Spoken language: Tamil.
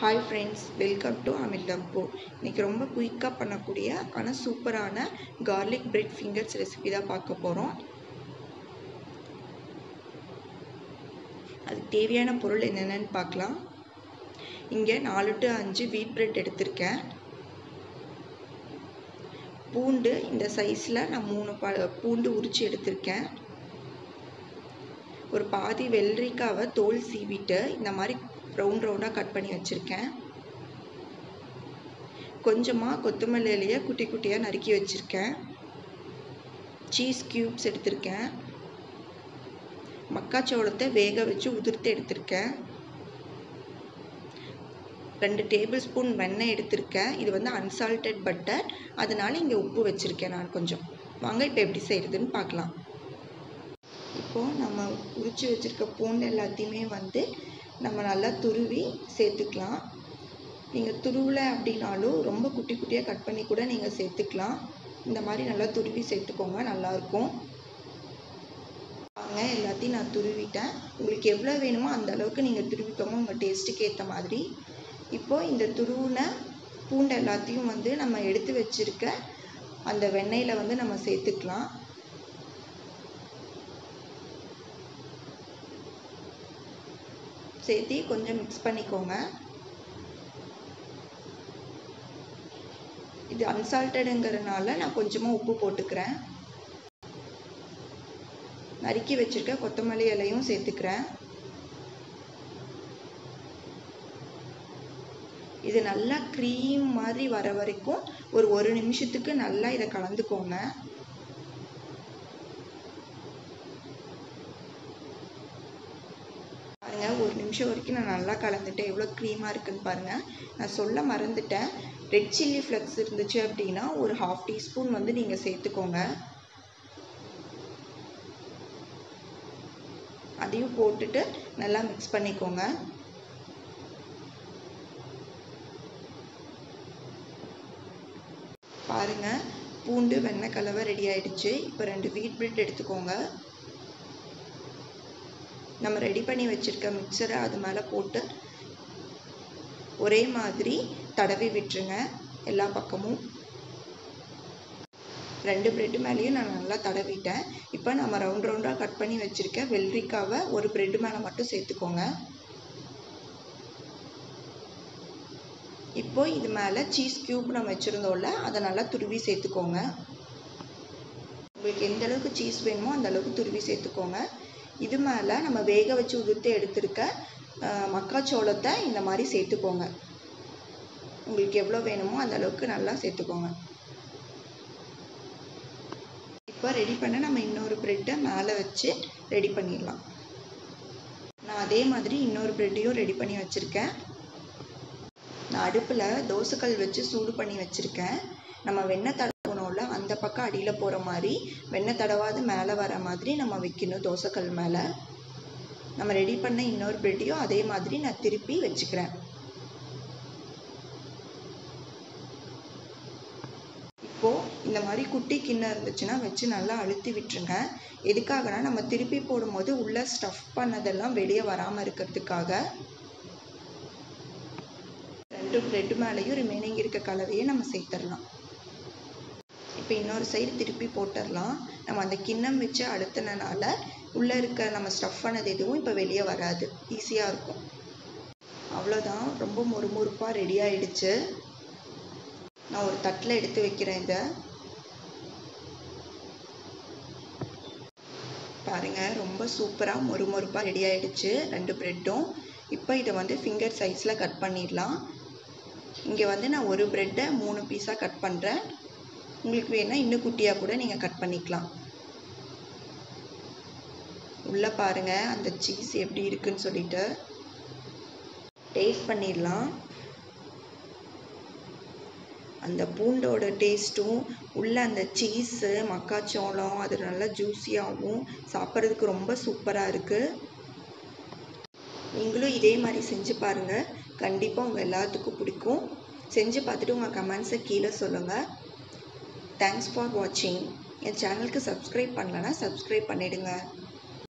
hi friends welcome to Amirthampoo இன்றைக்கி ரொம்ப குயிக்காக பண்ணக்கூடிய ஆனால் சூப்பரான கார்லிக் பிரெட் ஃபிங்கர்ஸ் ரெசிபி தான் பார்க்க போகிறோம் அதுக்கு தேவையான பொருள் என்னென்னு பார்க்கலாம் இங்கே நாலு டு அஞ்சு வீட் பிரெட் எடுத்திருக்கேன் பூண்டு இந்த சைஸில் நான் மூணு ப பூண்டு உரித்து எடுத்திருக்கேன் ஒரு பாதி வெள்ளரிக்காவை தோல் சீவிட்டு இந்த மாதிரி ரவுண்ட் ரவுண்டாக கட் பண்ணி வச்சுருக்கேன் கொஞ்சமாக கொத்தமல்லி இலையை குட்டி குட்டியாக நறுக்கி வச்சுருக்கேன் சீஸ் க்யூப்ஸ் எடுத்திருக்கேன் மக்காச்சோளத்தை வேக வச்சு உதிர்த்து எடுத்திருக்கேன் ரெண்டு டேபிள் ஸ்பூன் வெண்ணெய் எடுத்திருக்கேன் இது வந்து அன்சால்டட் பட்டர் அதனால இங்கே உப்பு வச்சுருக்கேன் நான் கொஞ்சம் வாங்க இப்போ எப்படி செய்கிறதுன்னு பார்க்கலாம் இப்போது நம்ம உரித்து வச்சுருக்க பூண்டு எல்லாத்தையுமே வந்து நம்ம நல்லா துருவி சேர்த்துக்கலாம் நீங்கள் துருவலை அப்படின்னாலும் ரொம்ப குட்டி குட்டியாக கட் பண்ணி கூட நீங்கள் சேர்த்துக்கலாம் இந்த மாதிரி நல்லா துருவி சேர்த்துக்கோங்க நல்லாயிருக்கும் வாங்க எல்லாத்தையும் நான் துருவிட்டேன் உங்களுக்கு எவ்வளோ வேணுமோ அந்த அளவுக்கு நீங்கள் துருவிக்கோங்க உங்கள் டேஸ்ட்டுக்கு ஏற்ற மாதிரி இப்போது இந்த துருவின பூண்டு எல்லாத்தையும் வந்து நம்ம எடுத்து வச்சுருக்க அந்த வெண்ணெயில் வந்து நம்ம சேர்த்துக்கலாம் சேர்த்து கொஞ்சம் மிக்ஸ் பண்ணிக்கோங்க இது அன்சால்ட்டடுங்கிறதுனால நான் கொஞ்சமாக உப்பு போட்டுக்கிறேன் நறுக்கி வச்சுருக்க கொத்தமல்லி இலையும் சேர்த்துக்கிறேன் இது நல்லா க்ரீம் மாதிரி வர வரைக்கும் ஒரு ஒரு நிமிஷத்துக்கு நல்லா இதை கலந்துக்கோங்க பாருங்கள் ஒரு நிமிஷம் வரைக்கும் நான் நல்லா கலந்துட்டேன் எவ்வளோ க்ரீமாக இருக்குன்னு பாருங்கள் நான் சொல்ல மறந்துட்டேன் ரெட் சில்லி ஃப்ளக்ஸ் இருந்துச்சு அப்படின்னா ஒரு ஹாஃப் டீஸ்பூன் வந்து நீங்கள் சேர்த்துக்கோங்க அதையும் போட்டுட்டு நல்லா மிக்ஸ் பண்ணிக்கோங்க பாருங்கள் பூண்டு வெண்ணெய் கலவை ரெடி ஆயிடுச்சு இப்போ ரெண்டு வீட் பிரெட் எடுத்துக்கோங்க நம்ம ரெடி பண்ணி வச்சுருக்க மிக்சரை அது மேலே போட்டு ஒரே மாதிரி தடவி விட்டுருங்க எல்லா பக்கமும் ரெண்டு ப்ரெட்டு மேலேயும் நான் நல்லா தடவிட்டேன் இப்போ நம்ம ரவுண்ட் ரவுண்டாக கட் பண்ணி வச்சுருக்க வெள்ளரிக்காவை ஒரு ப்ரெட்டு மேலே மட்டும் சேர்த்துக்கோங்க இப்போ இது மேலே சீஸ் க்யூப் நம்ம வச்சுருந்தோம்ல அதை நல்லா துருவி சேர்த்துக்கோங்க உங்களுக்கு எந்த அளவுக்கு சீஸ் வேணுமோ அந்த அளவுக்கு துருவி சேர்த்துக்கோங்க இது மேலே நம்ம வேக வச்சு உதிர்த்து எடுத்திருக்க மக்காச்சோளத்தை இந்த மாதிரி சேர்த்துக்கோங்க உங்களுக்கு எவ்வளோ வேணுமோ அந்த அளவுக்கு நல்லா சேர்த்துக்கோங்க இப்போ ரெடி பண்ண நம்ம இன்னொரு ப்ரெட்டை மேலே வச்சு ரெடி பண்ணிடலாம் நான் அதே மாதிரி இன்னொரு ப்ரெட்டையும் ரெடி பண்ணி வச்சுருக்கேன் நான் அடுப்பில் தோசைக்கல் வச்சு சூடு பண்ணி வச்சுருக்கேன் நம்ம வெண்ணெய் தடவணும்ல அந்த பக்கம் அடியில் போகிற மாதிரி வெண்ணெய் தடவாது மேலே வர மாதிரி நம்ம வைக்கணும் தோசைக்கல் மேலே நம்ம ரெடி பண்ண இன்னொரு ப்ரெட்டையும் அதே மாதிரி நான் திருப்பி வச்சுக்கிறேன் இப்போது இந்த மாதிரி குட்டி கிண்ணம் இருந்துச்சுன்னா வச்சு நல்லா அழுத்தி விட்டுருங்க எதுக்காகனா நம்ம திருப்பி போடும்போது உள்ளே ஸ்டஃப் பண்ணதெல்லாம் வெளியே வராமல் இருக்கிறதுக்காக ரெண்டு ப்ரெட் மேலேயும் ரிமைனிங் இருக்க கலவையை நம்ம சேர்த்துடலாம் இப்போ இன்னொரு சைடு திருப்பி போட்டுடலாம் நம்ம அந்த கிண்ணம் வச்சு அழுத்தினால உள்ளே இருக்க நம்ம ஸ்டஃப் பண்ணது எதுவும் இப்போ வெளியே வராது ஈஸியாக இருக்கும் அவ்வளோதான் ரொம்ப மொறுமொறுப்பாக ரெடி ஆயிடுச்சு நான் ஒரு தட்டில் எடுத்து வைக்கிறேன் இதை பாருங்கள் ரொம்ப சூப்பராக மொறுமொறுப்பாக ரெடி ஆயிடுச்சு ரெண்டு ப்ரெட்டும் இப்போ இதை வந்து ஃபிங்கர் சைஸில் கட் பண்ணிடலாம் இங்கே வந்து நான் ஒரு ப்ரெட்டை மூணு பீஸாக கட் பண்ணுறேன் உங்களுக்கு வேணால் இன்னும் குட்டியாக கூட நீங்கள் கட் பண்ணிக்கலாம் உள்ளே பாருங்கள் அந்த சீஸ் எப்படி இருக்குன்னு சொல்லிட்டு டேஸ்ட் பண்ணிடலாம் அந்த பூண்டோட டேஸ்ட்டும் உள்ளே அந்த சீஸு மக்காச்சோளம் அது நல்லா ஜூஸியாகவும் சாப்பிட்றதுக்கு ரொம்ப சூப்பராக இருக்குது நீங்களும் இதே மாதிரி செஞ்சு பாருங்கள் கண்டிப்பாக உங்கள் எல்லாத்துக்கும் பிடிக்கும் செஞ்சு பார்த்துட்டு உங்கள் கமெண்ட்ஸை கீழே சொல்லுங்கள் தேங்க்ஸ் ஃபார் வாட்சிங் என் சேனலுக்கு சப்ஸ்கிரைப் பண்ணலன்னா சப்ஸ்கிரைப் பண்ணிவிடுங்க